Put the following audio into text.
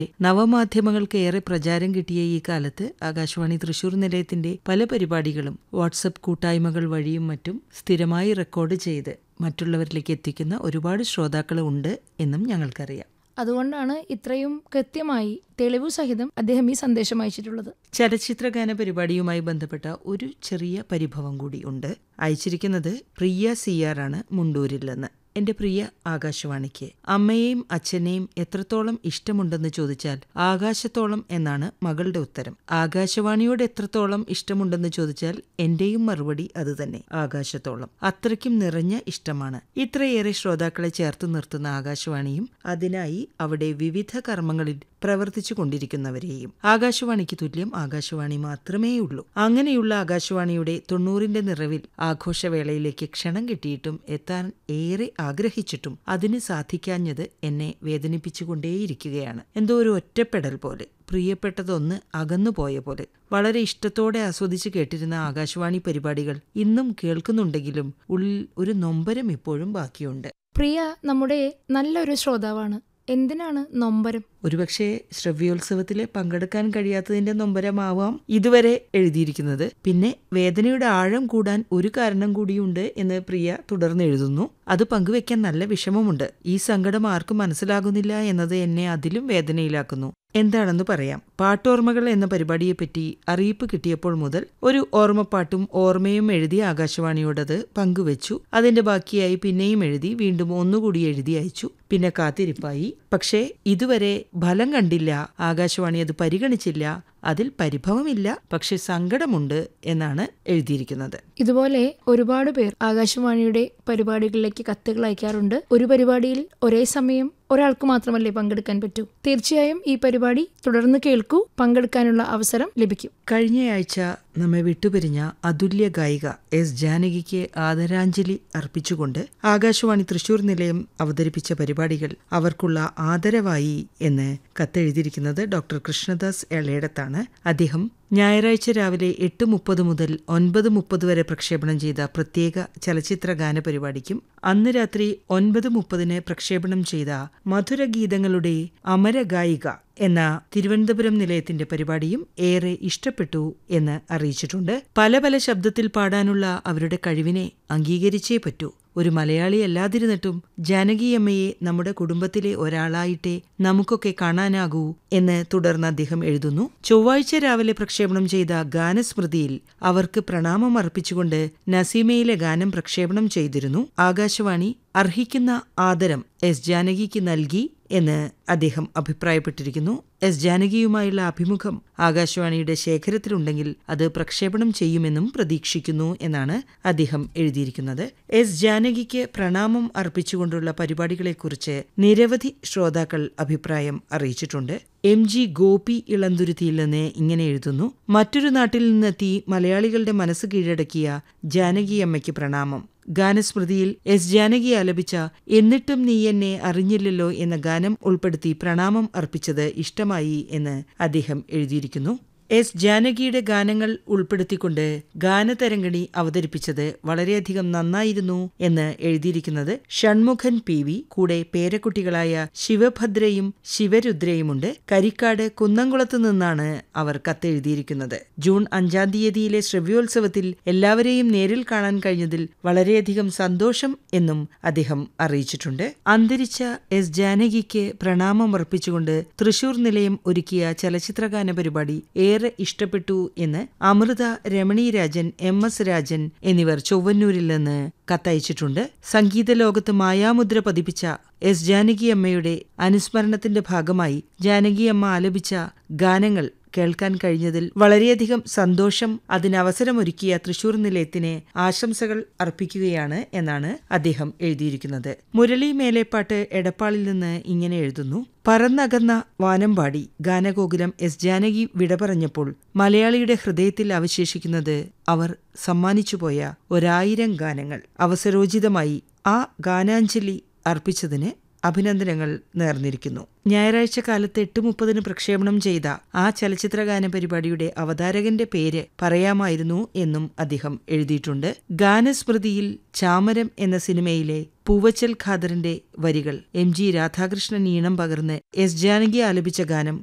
നവമാധ്യമങ്ങൾക്ക് ഏറെ പ്രചാരം കിട്ടിയ ഈ കാലത്ത് ആകാശവാണി തൃശൂർ നിലയത്തിന്റെ പല പരിപാടികളും വാട്സപ്പ് കൂട്ടായ്മകൾ വഴിയും മറ്റും സ്ഥിരമായി റെക്കോർഡ് ചെയ്ത് മറ്റുള്ളവരിലേക്ക് എത്തിക്കുന്ന ഒരുപാട് ശ്രോതാക്കൾ ഉണ്ട് എന്നും ഞങ്ങൾക്കറിയാം അതുകൊണ്ടാണ് ഇത്രയും കൃത്യമായി തെളിവു സഹിതം അദ്ദേഹം ഈ സന്ദേശം അയച്ചിട്ടുള്ളത് ചലച്ചിത്രഗാന പരിപാടിയുമായി ബന്ധപ്പെട്ട ഒരു ചെറിയ പരിഭവം കൂടി ഉണ്ട് അയച്ചിരിക്കുന്നത് പ്രിയ സിയാർ ആണ് മുണ്ടൂരിൽ നിന്ന് എന്റെ പ്രിയ ആകാശവാണിക്ക് അമ്മയെയും അച്ഛനെയും എത്രത്തോളം ഇഷ്ടമുണ്ടെന്ന് ചോദിച്ചാൽ ആകാശത്തോളം എന്നാണ് മകളുടെ ഉത്തരം ആകാശവാണിയോട് എത്രത്തോളം ഇഷ്ടമുണ്ടെന്ന് ചോദിച്ചാൽ എന്റെയും മറുപടി അതുതന്നെ ആകാശത്തോളം അത്രയ്ക്കും നിറഞ്ഞ ഇഷ്ടമാണ് ഇത്രയേറെ ശ്രോതാക്കളെ ചേർത്ത് നിർത്തുന്ന ആകാശവാണിയും അതിനായി അവിടെ വിവിധ കർമ്മങ്ങളിൽ പ്രവർത്തിച്ചു കൊണ്ടിരിക്കുന്നവരെയും ആകാശവാണിക്ക് തുല്യം ആകാശവാണി മാത്രമേ ഉള്ളൂ അങ്ങനെയുള്ള ആകാശവാണിയുടെ തൊണ്ണൂറിന്റെ നിറവിൽ ആഘോഷവേളയിലേക്ക് ക്ഷണം കിട്ടിയിട്ടും എത്താൻ ഏറെ ആഗ്രഹിച്ചിട്ടും അതിന് സാധിക്കാഞ്ഞത് എന്നെ വേദനിപ്പിച്ചുകൊണ്ടേയിരിക്കുകയാണ് എന്തോ ഒരു ഒറ്റപ്പെടൽ പോലെ പ്രിയപ്പെട്ടതൊന്ന് അകന്നുപോയ പോലെ വളരെ ഇഷ്ടത്തോടെ ആസ്വദിച്ച് കേട്ടിരുന്ന ആകാശവാണി പരിപാടികൾ ഇന്നും കേൾക്കുന്നുണ്ടെങ്കിലും ഉള്ളിൽ ഒരു നൊമ്പരം ഇപ്പോഴും ബാക്കിയുണ്ട് പ്രിയ നമ്മുടെ നല്ലൊരു ശ്രോതാവാണ് എന്തിനാണ് നൊമ്പരം ഒരുപക്ഷെ ശ്രവ്യോത്സവത്തില് പങ്കെടുക്കാൻ കഴിയാത്തതിന്റെ നൊമ്പരമാവാം ഇതുവരെ എഴുതിയിരിക്കുന്നത് പിന്നെ വേദനയുടെ ആഴം കൂടാൻ ഒരു കാരണം കൂടിയുണ്ട് എന്ന് പ്രിയ തുടർന്ന് എഴുതുന്നു അത് പങ്കുവെക്കാൻ നല്ല വിഷമമുണ്ട് ഈ സങ്കടം ആർക്കും മനസ്സിലാകുന്നില്ല എന്നത് എന്നെ അതിലും വേദനയിലാക്കുന്നു എന്താണെന്ന് പറയാം പാട്ടോർമ്മകൾ എന്ന പരിപാടിയെപ്പറ്റി അറിയിപ്പ് കിട്ടിയപ്പോൾ മുതൽ ഒരു ഓർമ്മപ്പാട്ടും ഓർമ്മയും എഴുതി ആകാശവാണിയോടത് പങ്കുവച്ചു അതിന്റെ ബാക്കിയായി പിന്നെയും എഴുതി വീണ്ടും ഒന്നുകൂടി എഴുതി അയച്ചു പിന്നെ കാത്തിരിപ്പായി പക്ഷേ ഇതുവരെ ഫലം കണ്ടില്ല ആകാശവാണി അത് പരിഗണിച്ചില്ല അതിൽ പരിഭവമില്ല പക്ഷെ സങ്കടമുണ്ട് എന്നാണ് എഴുതിയിരിക്കുന്നത് ഇതുപോലെ ഒരുപാട് പേർ ആകാശവാണിയുടെ പരിപാടികളിലേക്ക് കത്തുകൾ അയക്കാറുണ്ട് ഒരു പരിപാടിയിൽ ഒരേ സമയം ഒരാൾക്ക് മാത്രമല്ലേ പങ്കെടുക്കാൻ പറ്റൂ തീർച്ചയായും ഈ പരിപാടി തുടർന്ന് കേൾക്കൂ പങ്കെടുക്കാനുള്ള അവസരം ലഭിക്കും കഴിഞ്ഞയാഴ്ച നമ്മെ വിട്ടുപിരിഞ്ഞ അതുല്യ ഗായിക എസ് ജാനകിക്ക് ആദരാഞ്ജലി അർപ്പിച്ചുകൊണ്ട് ആകാശവാണി തൃശൂർ നിലയം അവതരിപ്പിച്ച പരിപാടികൾ അവർക്കുള്ള ആദരവായി എന്ന് കത്തെഴുതിയിരിക്കുന്നത് ഡോക്ടർ കൃഷ്ണദാസ് എളേടത്താണ് അദ്ദേഹം ഞായറാഴ്ച രാവിലെ എട്ട് മുപ്പത് മുതൽ ഒൻപത് മുപ്പത് വരെ പ്രക്ഷേപണം ചെയ്ത പ്രത്യേക ചലച്ചിത്ര ഗാന പരിപാടിക്കും അന്ന് രാത്രി ഒൻപത് മുപ്പതിന് പ്രക്ഷേപണം ചെയ്ത മധുരഗീതങ്ങളുടെ അമരഗായിക എന്ന തിരുവനന്തപുരം നിലയത്തിന്റെ പരിപാടിയും ഏറെ ഇഷ്ടപ്പെട്ടു എന്ന് അറിയിച്ചിട്ടുണ്ട് പല പല ശബ്ദത്തിൽ പാടാനുള്ള അവരുടെ കഴിവിനെ അംഗീകരിച്ചേ പറ്റൂ ഒരു മലയാളി അല്ലാതിരുന്നിട്ടും ജാനകിയമ്മയെ നമ്മുടെ കുടുംബത്തിലെ ഒരാളായിട്ടേ നമുക്കൊക്കെ കാണാനാകൂ എന്ന് തുടർന്ന് അദ്ദേഹം എഴുതുന്നു ചൊവ്വാഴ്ച രാവിലെ പ്രക്ഷേപണം ചെയ്ത ഗാനസ്മൃതിയിൽ അവർക്ക് പ്രണാമം അർപ്പിച്ചുകൊണ്ട് നസീമയിലെ ഗാനം പ്രക്ഷേപണം ചെയ്തിരുന്നു ആകാശവാണി അർഹിക്കുന്ന ആദരം എസ് ജാനകിക്ക് നൽകി എന്ന് അദ്ദേഹം അഭിപ്രായപ്പെട്ടിരിക്കുന്നു എസ് ജാനകിയുമായുള്ള അഭിമുഖം ആകാശവാണിയുടെ ശേഖരത്തിലുണ്ടെങ്കിൽ അത് പ്രക്ഷേപണം ചെയ്യുമെന്നും പ്രതീക്ഷിക്കുന്നു എന്നാണ് അദ്ദേഹം എഴുതിയിരിക്കുന്നത് എസ് ജാനകിക്ക് പ്രണാമം അർപ്പിച്ചുകൊണ്ടുള്ള പരിപാടികളെക്കുറിച്ച് നിരവധി ശ്രോതാക്കൾ അഭിപ്രായം അറിയിച്ചിട്ടുണ്ട് എം ജി ഗോപി ഇളന്തുരുത്തിയിൽ നിന്ന് ഇങ്ങനെ എഴുതുന്നു മറ്റൊരു നാട്ടിൽ നിന്നെത്തി മലയാളികളുടെ മനസ്സ് കീഴടക്കിയ ജാനകിയമ്മയ്ക്ക് പ്രണാമം ഗാനസ്മൃതിയിൽ എസ് ജാനകി ആലപിച്ച എന്നിട്ടും നീ എന്നെ അറിഞ്ഞില്ലല്ലോ എന്ന ഗാനം ഉൾപ്പെടുത്തി പ്രണാമം അർപ്പിച്ചത് ഇഷ്ടമായി എന്ന് അദ്ദേഹം എഴുതിയിരിക്കുന്നു എസ് ജാനകിയുടെ ഗാനങ്ങൾ ഉൾപ്പെടുത്തിക്കൊണ്ട് ഗാനതരംഗണി അവതരിപ്പിച്ചത് വളരെയധികം നന്നായിരുന്നു എന്ന് എഴുതിയിരിക്കുന്നത് ഷൺമുഖൻ പി വി കൂടെ പേരക്കുട്ടികളായ ശിവഭദ്രയും ശിവരുദ്രയുമുണ്ട് കരിക്കാട് കുന്നംകുളത്ത് നിന്നാണ് അവർ കത്തെഴുതിയിരിക്കുന്നത് ജൂൺ അഞ്ചാം തീയതിയിലെ ശ്രവ്യോത്സവത്തിൽ എല്ലാവരെയും നേരിൽ കാണാൻ കഴിഞ്ഞതിൽ വളരെയധികം സന്തോഷം എന്നും അദ്ദേഹം അറിയിച്ചിട്ടുണ്ട് അന്തരിച്ച എസ് ജാനകിക്ക് പ്രണാമം അർപ്പിച്ചുകൊണ്ട് തൃശൂർ നിലയം ഒരുക്കിയ ചലച്ചിത്രഗാന പരിപാടി ഏറെ ഏറെ ഇഷ്ടപ്പെട്ടു എന്ന് അമൃത രമണി രാജൻ എം എസ് രാജൻ എന്നിവർ ചൊവ്വന്നൂരിൽ നിന്ന് കത്തയച്ചിട്ടുണ്ട് സംഗീത ലോകത്ത് മായാമുദ്ര പതിപ്പിച്ച എസ് ജാനകിയമ്മയുടെ അനുസ്മരണത്തിന്റെ ഭാഗമായി ജാനകിയമ്മ ആലപിച്ച ഗാനങ്ങൾ കേൾക്കാൻ കഴിഞ്ഞതിൽ വളരെയധികം സന്തോഷം അതിനവസരമൊരുക്കിയ തൃശൂർ നിലയത്തിന് ആശംസകൾ അർപ്പിക്കുകയാണ് എന്നാണ് അദ്ദേഹം എഴുതിയിരിക്കുന്നത് മുരളി മേലേപ്പാട്ട് എടപ്പാളിൽ നിന്ന് ഇങ്ങനെ എഴുതുന്നു പറന്നകന്ന വാനമ്പാടി ഗാനഗോകുലം എസ് ജാനകി വിട പറഞ്ഞപ്പോൾ മലയാളിയുടെ ഹൃദയത്തിൽ അവശേഷിക്കുന്നത് അവർ സമ്മാനിച്ചുപോയ ഒരായിരം ഗാനങ്ങൾ അവസരോചിതമായി ആ ഗാനാഞ്ജലി അർപ്പിച്ചതിന് അഭിനന്ദനങ്ങൾ നേർന്നിരിക്കുന്നു ഞായറാഴ്ച കാലത്ത് എട്ട് മുപ്പതിന് പ്രക്ഷേപണം ചെയ്ത ആ ചലച്ചിത്രഗാന പരിപാടിയുടെ അവതാരകന്റെ പേര് പറയാമായിരുന്നു എന്നും അദ്ദേഹം എഴുതിയിട്ടുണ്ട് ഗാനസ്മൃതിയിൽ ചാമരം എന്ന സിനിമയിലെ പൂവച്ചൽ ഖാദറിന്റെ വരികൾ എം ജി രാധാകൃഷ്ണൻ ഈണം പകർന്ന് എസ് ജാനകി ആലപിച്ച ഗാനം